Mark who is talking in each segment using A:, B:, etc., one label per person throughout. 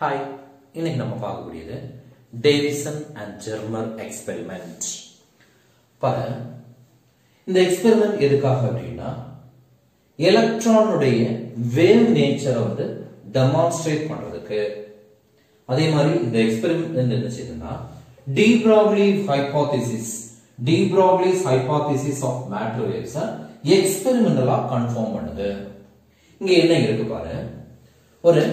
A: hi இன்னைக்கு நம்ம பார்க்கக்கூடியது டேவிசன் அண்ட் ஜெர்மர் எக்ஸ்பெரிமெண்ட் பாரு இந்த எக்ஸ்பெரிமெண்ட் எதுக்காக அப்படின்னா எலக்ட்ரானுடைய வேவ் நேச்சரை வந்து டெமான்ஸ்ட்ரேட் பண்றதுக்கு அதே மாதிரி இந்த எக்ஸ்பெரிமெண்ட் என்ன செய்யுதுன்னா de Broglie hypothesis de Broglie's hypothesis of matter waves எக்ஸ்பெரிமெண்டலா கன்ஃபார்ம் பண்ணுது இங்க என்ன இருக்கு பாரு ஒரு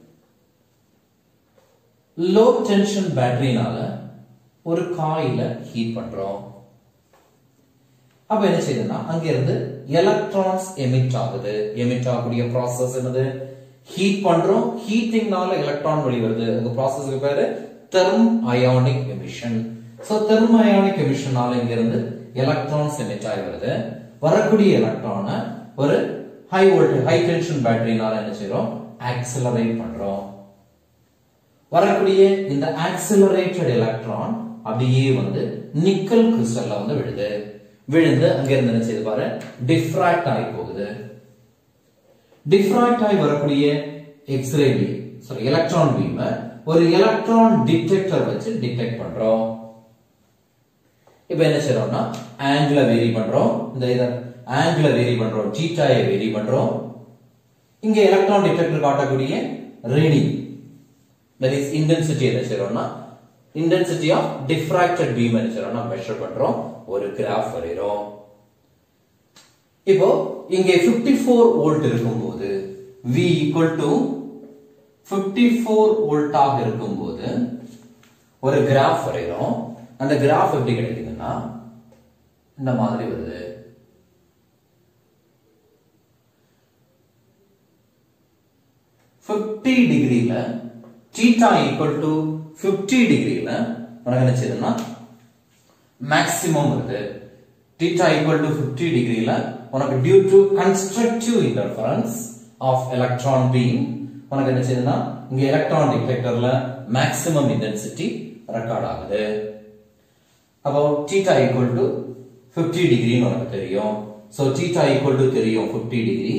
A: லோ டென்ஷன் பேட்டரினால ஒரு காயில ஹீட் பண்றோம் அப்ப என்ன செய்யுதுன்னா அங்க இருந்து எலக்ட்ரான்ஸ் எமிட் ஆகுது எமிட் ஆகக்கூடிய ப்ராசஸ் என்னது ஹீட் பண்றோம் ஹீட்டிங்னால எலக்ட்ரான் வெளி வருது அந்த ப்ராசஸ்க்கு பேரு thermionic emission so thermionic எமிஷனால இங்க இருந்து எலக்ட்ரான்ஸ் எமிட் ஆகி வருது வரக்கூடிய எலக்ட்ரானை ஒரு ஹை வோல்டேஜ் ஹை டென்ஷன் பேட்டரினால என்ன செய்றோம் ஆக்சிலரேட் பண்றோம் வரக்கூடிய இந்த ஆக்சிலரேட்டட் எலக்ட்ரான் அப்படியே வந்து நிக்கல் கிறிஸ்டல்ல வந்து விழுது விழுந்து அங்க இருந்து என்ன செய்து பாரு டிஃப்ராக்ட் ஆகி போகுது டிஃப்ராக்ட் ஆகி வரக்கூடிய X ray beam sorry electron beam ஒரு எலக்ட்ரான் டிடெக்டர் வச்சு டிடெக்ட் பண்றோம் இப்போ என்ன செய்றோம்னா ஆங்கிள வேரி பண்றோம் இந்த இத ஆங்கிள வேரி பண்றோம் தீட்டாயை வேரி பண்றோம் இங்க எலக்ட்ரான் டிடெக்டர் காட்டக்கூடிய ரீடிங் that is intensity என்ன செய்றோம்னா intensity of diffracted beam என்ன செய்றோம்னா மெஷர் பண்றோம் ஒரு கிராஃப் வரையறோம் இப்போ இங்கே 54 வோல்ட் இருக்கும்போது V equal to 54 வோல்ட் ஆக இருக்கும்போது ஒரு கிராஃப் வரையறோம் அந்த கிராஃப் எப்படி கிடைக்குதுன்னா இந்த மாதிரி வருது ஃபிஃப்டி டிகிரில தீட்டா ஈக்குவல் டு ஃபிஃப்டி டிகிரில உனக்கு என்ன செய்யுதுன்னா மேக்சிமம் வருது தீட்டா ஈக்குவல் டு ஃபிஃப்டி டிகிரில உனக்கு due to constructive interference of electron beam உனக்கு என்ன செய்யுதுன்னா இங்க எலக்ட்ரான் டிடெக்டர்ல மேக்சிமம் இன்டென்சிட்டி ரெக்கார்ட் ஆகுது அப்போ தீட்டா ஈக்குவல் டு ஃபிஃப்டி டிகிரின்னு உனக்கு தெரியும் ஸோ தீட்டா ஈக்குவல் டு தெரியும் ஃபிஃப்டி டிகிரி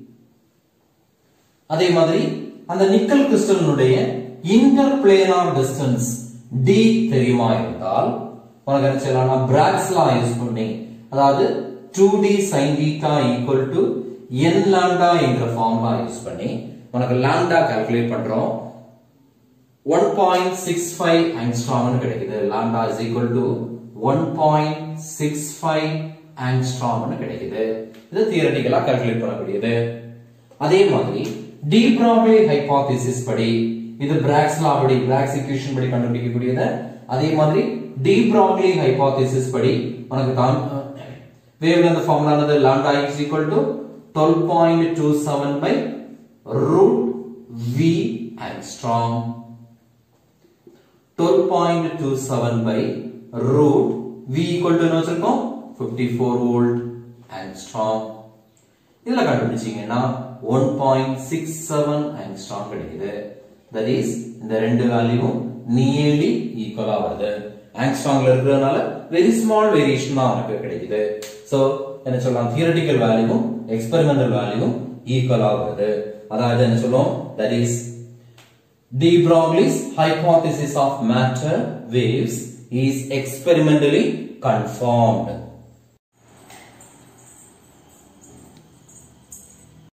A: அதே மாதிரி அந்த நிக்கல் கிறிஸ்டலினுடைய இன்டர் பிளேனார் டிஸ்டன்ஸ் டி தெரியுமா இருந்தால் உனக்கு என்ன செய்யலாம்னா பிராக்ஸ் லா யூஸ் பண்ணி அதாவது two d sine theta equal to n lambda என்ற ஃபார்முலா யூஸ் பண்ணி உனக்கு லாம்டா கால்குலேட் பண்றோம் ஒன் பாயிண்ட் சிக்ஸ் ஃபைவ் ஆங்ஸ்ட்ராம்னு கிடைக்குது lambda is equal to one point six five ஆங்ஸ்ட்ராம்னு கிடைக்குது இது தியரட்டிக்கலா கால்குலேட் பண்ணக்கூடியது அதே மாதிரி டி ப்ராப்ளி ஹைபோதிசிஸ் படி இது பிராக்ஸ் லா படி பிராக்ஸ் ஈக்குவேஷன் படி கண்டுபிடிக்கக்கூடியது அதே மாதிரி டி ப்ராப்ளி ஹைபோதிசிஸ் படி உனக்கு தான் வேவ் லென்த் ஃபார்முலா என்னது lambda is equal to 12.27 by root v angstrom 12.27 by root v equal to என்ன வச்சிருக்கோம் 54 volt angstrom இதுல கண்டுபிடிச்சீங்கன்னா 1.67 angstrom கிடைக்குது that is இந்த ரெண்டு வேல்யூவும் நியர்லி ஈக்குவலா வருது ஆங்ஸ்ட்ராங்ல இருக்கிறதுனால வெரி ஸ்மால் வேரியேஷன் தான் உனக்கு கிடைக்குது சோ என்ன சொல்லலாம் தியரட்டிக்கல் வேல்யூவும் எக்ஸ்பெரிமெண்டல் வேல்யூவும் ஈக்குவலா வருது அதாவது என்ன சொல்லுவோம் that is de Broglie's hypothesis of matter waves is experimentally confirmed